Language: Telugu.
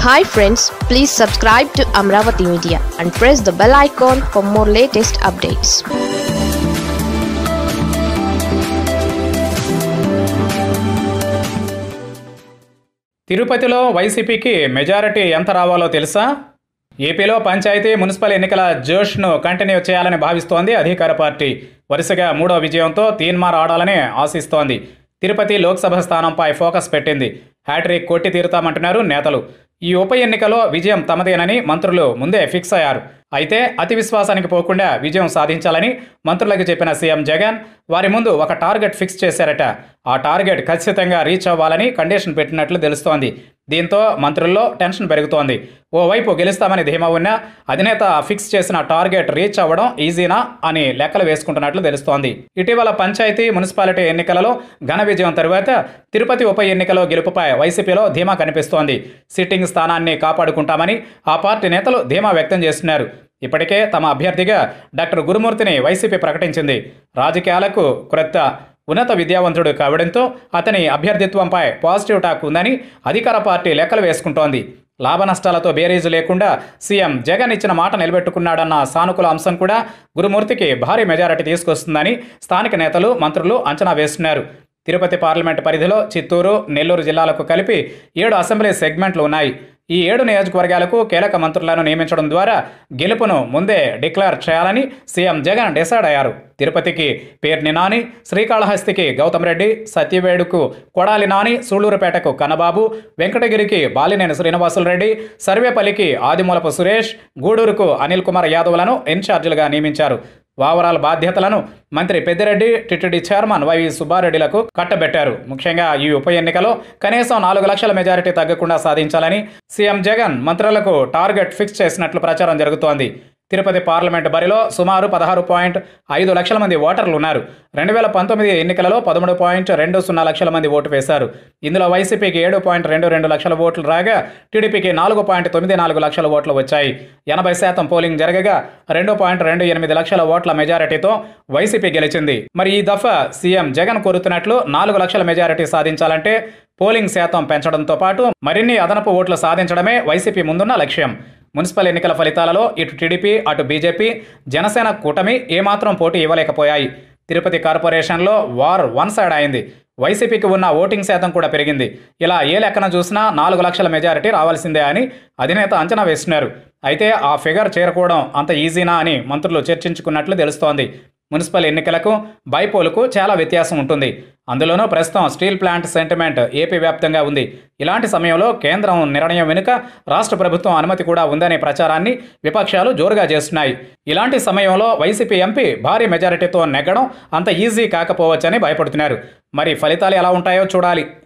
hi friends please subscribe to Amaravati media and press the bell icon for more latest updates తిరుపతిలో వైసీపీకి మెజారిటీ ఎంత రావాలో తెలుసా ఏపీలో పంచాయతీ మున్సిపల్ ఎన్నికల జోష్ను కంటిన్యూ చేయాలని భావిస్తోంది అధికార పార్టీ వరుసగా మూడో విజయంతో తీన్మార్ ఆడాలని ఆశిస్తోంది తిరుపతి లోక్సభ స్థానంపై ఫోకస్ పెట్టింది హ్యాట్రిక్ కొట్టి తీరుతామంటున్నారు నేతలు ఈ ఉప ఎన్నికలో విజయం తమదేనని మంత్రులు ముందే ఫిక్స్ అయ్యారు అయితే అతి విశ్వాసానికి పోకుండా విజయం సాధించాలని మంత్రులకు చెప్పిన సీఎం జగన్ వారి ముందు ఒక టార్గెట్ ఫిక్స్ చేశారట ఆ టార్గెట్ ఖచ్చితంగా రీచ్ అవ్వాలని కండిషన్ పెట్టినట్లు తెలుస్తోంది దీంతో మంత్రుల్లో టెన్షన్ పెరుగుతోంది ఓవైపు గెలుస్తామని ధీమా ఉన్నా అధినేత ఫిక్స్ చేసిన టార్గెట్ రీచ్ అవ్వడం ఈజీనా అని లెక్కలు వేసుకుంటున్నట్లు తెలుస్తోంది ఇటీవల పంచాయతీ మున్సిపాలిటీ ఎన్నికలలో ఘన విజయం తరువాత తిరుపతి ఉప ఎన్నికలో గెలుపుపై వైసీపీలో ధీమా కనిపిస్తోంది సిట్టింగ్ స్థానాన్ని కాపాడుకుంటామని ఆ పార్టీ నేతలు ధీమా వ్యక్తం చేస్తున్నారు ఇప్పటికే తమ అభ్యర్థిగా డాక్టర్ గురుమూర్తిని వైసీపీ ప్రకటించింది రాజకీయాలకు క్రొత్త ఉన్నత విద్యావంతుడు కావడంతో అతని అభ్యర్థిత్వంపై పాజిటివ్ టాక్ ఉందని అధికార పార్టీ లెక్కలు వేసుకుంటోంది లాభ నష్టాలతో బేరీజు లేకుండా సీఎం జగన్ ఇచ్చిన మాట నిలబెట్టుకున్నాడన్న సానుకూల అంశం కూడా గురుమూర్తికి భారీ మెజారిటీ తీసుకొస్తుందని స్థానిక నేతలు మంత్రులు అంచనా వేస్తున్నారు తిరుపతి పార్లమెంట్ పరిధిలో చిత్తూరు నెల్లూరు జిల్లాలకు కలిపి ఏడు అసెంబ్లీ సెగ్మెంట్లు ఉన్నాయి ఈ ఏడు నియోజకవర్గాలకు కీలక మంత్రులను నియమించడం ద్వారా గెలుపును ముందే డిక్లేర్ చేయాలని సీఎం జగన్ డిసైడ్ అయ్యారు తిరుపతికి పేర్ని నాని శ్రీకాళహస్తికి గౌతమ్ రెడ్డి సత్యవేడుకు కొడాలి నాని సూళ్లూరుపేటకు కన్నబాబు వెంకటగిరికి బాలినేని శ్రీనివాసులు రెడ్డి సర్వేపల్లికి ఆదిమూలపు సురేష్ గూడూరుకు అనిల్ కుమార్ యాదవ్లను ఇన్ఛార్జీలుగా నియమించారు ఓవరాల్ బాధ్యతలను మంత్రి పెద్దిరెడ్డి టిటిడి చైర్మన్ వైవి సుబ్బారెడ్డిలకు కట్టబెట్టారు ముఖ్యంగా ఈ ఉప ఎన్నికలో కనీసం నాలుగు లక్షల మెజారిటీ తగ్గకుండా సాధించాలని సీఎం జగన్ మంత్రులకు టార్గెట్ ఫిక్స్ చేసినట్లు ప్రచారం జరుగుతోంది తిరుపతి పార్లమెంట్ బరిలో సుమారు పదహారు పాయింట్ ఐదు లక్షల మంది ఓటర్లు ఉన్నారు రెండు వేల పంతొమ్మిది ఎన్నికలలో పదమూడు పాయింట్ రెండు సున్నా లక్షల మంది ఓటు వేశారు ఇందులో వైసీపీకి ఏడు పాయింట్ రెండు రెండు లక్షల ఓట్లు రాగా టీడీపీకి నాలుగు పాయింట్ తొమ్మిది నాలుగు లక్షల ఓట్లు వచ్చాయి ఎనభై శాతం పోలింగ్ జరగగా రెండు పాయింట్ రెండు ఎనిమిది లక్షల ఓట్ల మెజారిటీతో వైసీపీ గెలిచింది మరి ఈ దఫా సీఎం జగన్ కోరుతున్నట్లు నాలుగు లక్షల మెజారిటీ సాధించాలంటే పోలింగ్ శాతం పెంచడంతో పాటు మరిన్ని అదనపు ఓట్లు సాధించడమే వైసీపీ ముందున్న లక్ష్యం మున్సిపల్ ఎన్నికల ఫలితాలలో ఇటు టీడీపీ అటు బీజేపీ జనసేన కూటమి ఏమాత్రం పోటీ ఇవ్వలేకపోయాయి తిరుపతి కార్పొరేషన్లో వార్ వన్ సైడ్ అయింది వైసీపీకి ఉన్న ఓటింగ్ శాతం కూడా పెరిగింది ఇలా ఏ లెక్కన చూసినా నాలుగు లక్షల మెజారిటీ రావాల్సిందే అని అధినేత అంచనా వేస్తున్నారు అయితే ఆ ఫిగర్ చేరుకోవడం అంత ఈజీనా అని మంత్రులు చర్చించుకున్నట్లు తెలుస్తోంది మున్సిపల్ ఎన్నికలకు బైపోలుకు చాలా వ్యత్యాసం ఉంటుంది అందులోనూ ప్రస్తుతం స్టీల్ ప్లాంట్ సెంటిమెంట్ ఏపీ వ్యాప్తంగా ఉంది ఇలాంటి సమయంలో కేంద్రం నిర్ణయం వెనుక రాష్ట్ర ప్రభుత్వం అనుమతి కూడా ఉందనే ప్రచారాన్ని విపక్షాలు జోరుగా చేస్తున్నాయి ఇలాంటి సమయంలో వైసీపీ ఎంపీ భారీ మెజారిటీతో నెగ్గడం అంత ఈజీ కాకపోవచ్చని భయపడుతున్నారు మరి ఫలితాలు ఎలా ఉంటాయో చూడాలి